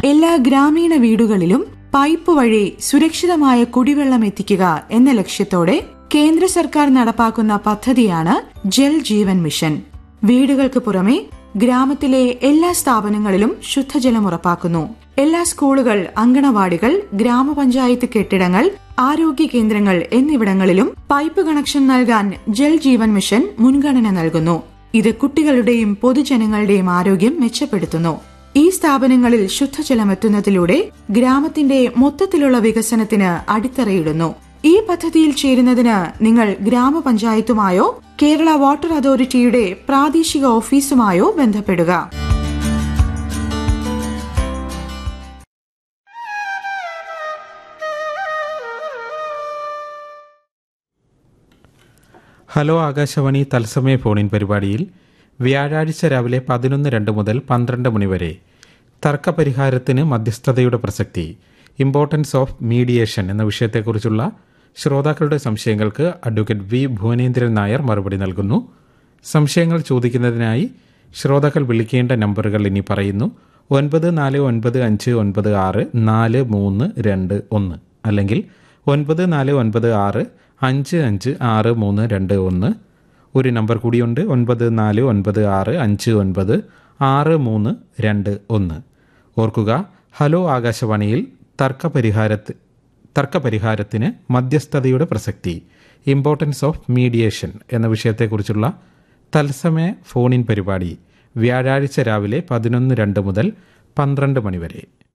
എല്ലാ ഗ്രാമീണ വീടുകളിലും പൈപ്പ് വഴി സുരക്ഷിതമായ കുടിവെള്ളം എത്തിക്കുക എന്ന ലക്ഷ്യത്തോടെ കേന്ദ്ര സർക്കാർ നടപ്പാക്കുന്ന പദ്ധതിയാണ് ജൽ ജീവൻ മിഷൻ വീടുകൾക്ക് പുറമെ ഗ്രാമത്തിലെ എല്ലാ സ്ഥാപനങ്ങളിലും ശുദ്ധജലം ഉറപ്പാക്കുന്നു എല്ലാ സ്കൂളുകൾ അങ്കണവാടികൾ ഗ്രാമപഞ്ചായത്ത് കെട്ടിടങ്ങൾ ആരോഗ്യ കേന്ദ്രങ്ങൾ എന്നിവിടങ്ങളിലും പൈപ്പ് കണക്ഷൻ നൽകാൻ ജൽ ജീവൻ മിഷൻ മുൻഗണന നൽകുന്നു ഇത് കുട്ടികളുടെയും പൊതുജനങ്ങളുടെയും ആരോഗ്യം മെച്ചപ്പെടുത്തുന്നു ഈ സ്ഥാപനങ്ങളിൽ ശുദ്ധജലം എത്തുന്നതിലൂടെ ഗ്രാമത്തിന്റെ മൊത്തത്തിലുള്ള വികസനത്തിന് അടിത്തറയിടുന്നു ഈ പദ്ധതിയിൽ ചേരുന്നതിന് നിങ്ങൾ ഗ്രാമപഞ്ചായത്തുമായോ കേരള വാട്ടർ അതോറിറ്റിയുടെ പ്രാദേശിക ഓഫീസുമായോ ബന്ധപ്പെടുക ഹലോ ആകാശവാണി തത്സമയ ഫോണിൻ പരിപാടിയിൽ വ്യാഴാഴ്ച രാവിലെ പതിനൊന്ന് രണ്ട് മുതൽ പന്ത്രണ്ട് മണിവരെ തർക്കപരിഹാരത്തിന് മധ്യസ്ഥതയുടെ പ്രസക്തി ഇമ്പോർട്ടൻസ് ഓഫ് മീഡിയേഷൻ എന്ന വിഷയത്തെക്കുറിച്ചുള്ള ശ്രോതാക്കളുടെ സംശയങ്ങൾക്ക് അഡ്വക്കേറ്റ് വി ഭുവനേന്ദ്രൻ നായർ മറുപടി നൽകുന്നു സംശയങ്ങൾ ചോദിക്കുന്നതിനായി ശ്രോതാക്കൾ വിളിക്കേണ്ട നമ്പറുകൾ ഇനി പറയുന്നു ഒൻപത് നാല് ഒൻപത് അഞ്ച് ഒൻപത് ആറ് നാല് മൂന്ന് രണ്ട് ഒന്ന് അല്ലെങ്കിൽ ഒൻപത് നാല് ഒൻപത് ആറ് അഞ്ച് അഞ്ച് ആറ് മൂന്ന് രണ്ട് ഒന്ന് ഒരു നമ്പർ കൂടിയുണ്ട് ഒൻപത് നാല് ഒൻപത് ആറ് അഞ്ച് ഒൻപത് ആറ് മൂന്ന് രണ്ട് ഒന്ന് ഓർക്കുക ഹലോ ആകാശവാണിയിൽ തർക്കപരിഹാരത്ത് തർക്കപരിഹാരത്തിന് മധ്യസ്ഥതയുടെ പ്രസക്തി ഇമ്പോർട്ടൻസ് ഓഫ് മീഡിയേഷൻ എന്ന വിഷയത്തെക്കുറിച്ചുള്ള തത്സമയ ഫോണിൻ പരിപാടി വ്യാഴാഴ്ച രാവിലെ പതിനൊന്ന് രണ്ട് മുതൽ പന്ത്രണ്ട് മണിവരെ